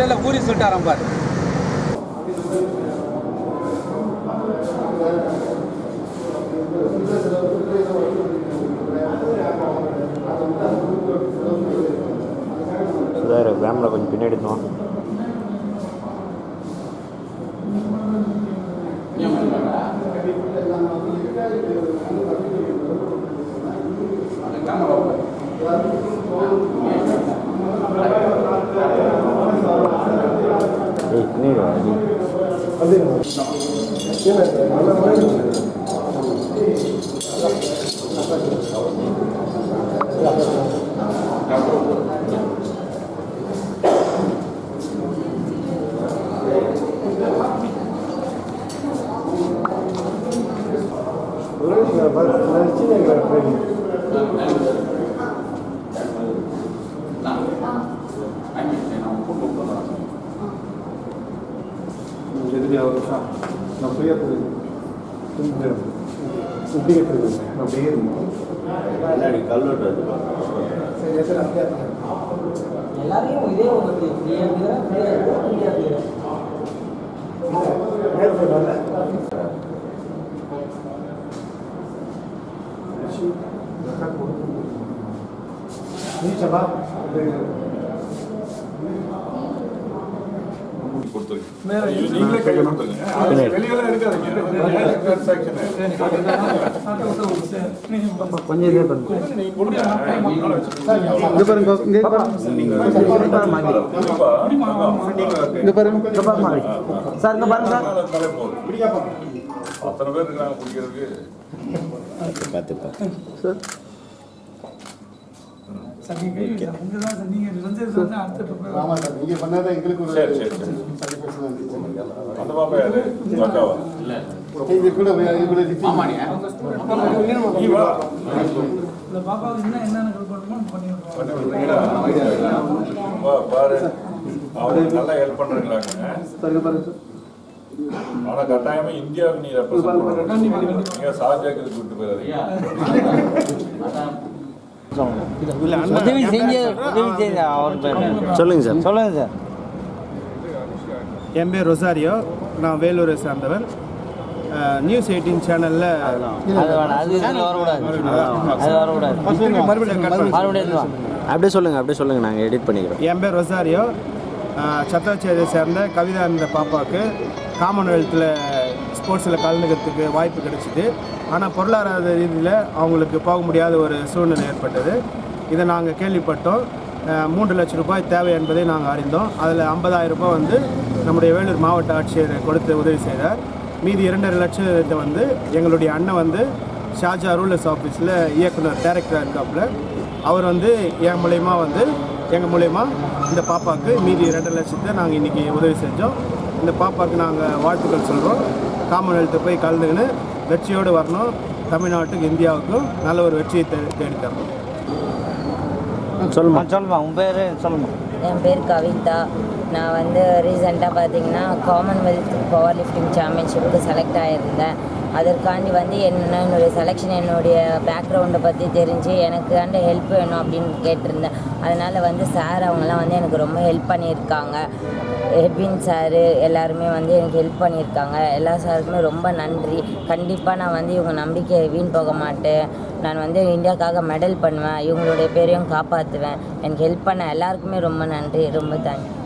இல்லை இல்லை ஊரி சொல்லிட்டாராம் பாரு சுதார் கேமரா கொஞ்சம் பின்னாடி எடுத்து வா ஏய் பின்னாடி வா நீ எல்லாரையும் இதே உங்களுக்கு நீங்களே கையை கொடுத்துருங்க அது வெளியெல்லாம் எடுக்காதீங்க transaction. கொஞ்சம் இதே பண்ணுங்க நீங்க கொடுங்க. இங்க பாருங்க இங்க பாருங்க இதுப்பா, இங்க பாருங்க இங்க பாருங்க சார் இங்க பாருங்க சார் அதனால தலை போதும். அத்தனை பேர் இருக்காங்க குடிக்கிறதுக்கு பார்த்துப்பா சார் ஆமா சார் நீங்க பண்ணாதான் எங்களுக்கு ஒரு சரி, சரி, சரி. satisfaction ஆ இருந்துச்சு. அந்த பாப்பா யாரு அக்காவா இது கூட இது கூட திட்டி நீ வா இந்த பாப்பாவுக்கு என்ன என்னென்ன ஹெல்ப் பண்ணணுமோ பண்ணிவிடுவோம் பண்ணி விடுறீங்களா? வா பாரு அவங்க நல்லா ஹெல்ப் பண்றீங்களாங்க சார் இங்க பாருங்க சார் ஆனா கட்டாயமா இந்தியாவுக்கு நீ ரெப்ரசென்ட் பண்ணணும் நீங்க சாஜாக்கு கூட்டு போயிடாதீங்க உதவி செஞ்ச உதவி செஞ்ச அவர் பேர் சொல்லுங்க சார் சொல்லுங்க சார் என் பேர் ரொசாரியோ நான் வேலூரை சார்ந்தவர் நியூஸ் எயிட்டீன் சேனலில் அது வேணாம் அது இதில் வரக்கூடாது அது வரக்கூடாது மறுபடியும் எடுத்து வா. அப்படியே சொல்லுங்க அப்படியே சொல்லுங்க நாங்கள் எடிட் பண்ணிக்கிறோம் என் பேர் ரொசாரியோ சத்தாச்சேரியை சேர்ந்த கவிதா என்ற பாப்பாவுக்கு காமன்வெல்த்தில் ஸ்போர்ட்ஸில் கலந்துக்கிறதுக்கு வாய்ப்பு கிடைச்சிது ஆனால் பொருளாதார ரீதியில் அவங்களுக்கு போக முடியாத ஒரு சூழ்நிலை ஏற்பட்டது இதை நாங்கள் கேள்விப்பட்டோம் அஹ், மூன்று லட்சம் ரூபாய் தேவை என்பதை நாங்கள் அறிந்தோம் அதில் ஐம்பதாயிரம் ரூபாய் வந்து நம்முடைய வேலூர் மாவட்ட ஆட்சியர் கொடுத்து உதவி செய்தார் மீதி இரண்டரை லட்சத்தை வந்து எங்களுடைய அண்ணன் வந்து ஷாஜா ரூலர்ஸ் ஆஃபீஸில் இயக்குனர் டைரக்டராக இருக்காப்புல அவர் வந்து என் மூலயமா வந்து எங்கள் மூலயமா இந்த பாப்பாவுக்கு மீதி ரெண்டு லட்சத்தை நாங்கள் இன்றைக்கி உதவி செஞ்சோம் இந்த பாப்பாவுக்கு நாங்கள் வாழ்த்துக்கள் சொல்கிறோம் காமன்வெல்த்து போய் கலந்துக்கின்னு வெற்றியோடு வரணும் தமிழ்நாட்டுக்கு இந்தியாவுக்கும் நல்ல ஒரு வெற்றியை தே தேடி தரணும் சொல்லுமா ஆ, சொல்லுமா உன் பேர் சொல்லுமா என் பேர் கவிதா நான் வந்து ரீசெண்டாக பார்த்தீங்கன்னா காமன்வெல்த் பவர் லிஃப்டிங் சாம்பியன்ஷிப்புக்கு செலக்ட் ஆகியிருந்தேன் அதற்காண்டி வந்து என்ன என்னுடைய செலெக்ஷன் என்னுடைய பேக்ரவுண்டை பற்றி தெரிஞ்சு எனக்கு அந்த ஹெல்ப் வேணும் அப்படின்னு கேட்டிருந்தேன் அதனால் வந்து சார் அவங்கெல்லாம் வந்து எனக்கு ரொம்ப ஹெல்ப் பண்ணியிருக்காங்க ஹெட்வின் சாரு எல்லாருமே வந்து எனக்கு ஹெல்ப் பண்ணியிருக்காங்க எல்லா சாருக்குமே ரொம்ப நன்றி கண்டிப்பாக நான் வந்து இவங்க நம்பிக்கையை வீண் போக மாட்டேன் நான் வந்து இந்தியாவுக்காக மெடல் பண்ணுவேன் இவங்களுடைய பேரையும் காப்பாற்றுவேன் எனக்கு ஹெல்ப் பண்ண எல்லாருக்குமே ரொம்ப நன்றி ரொம்ப தேங்க்யூ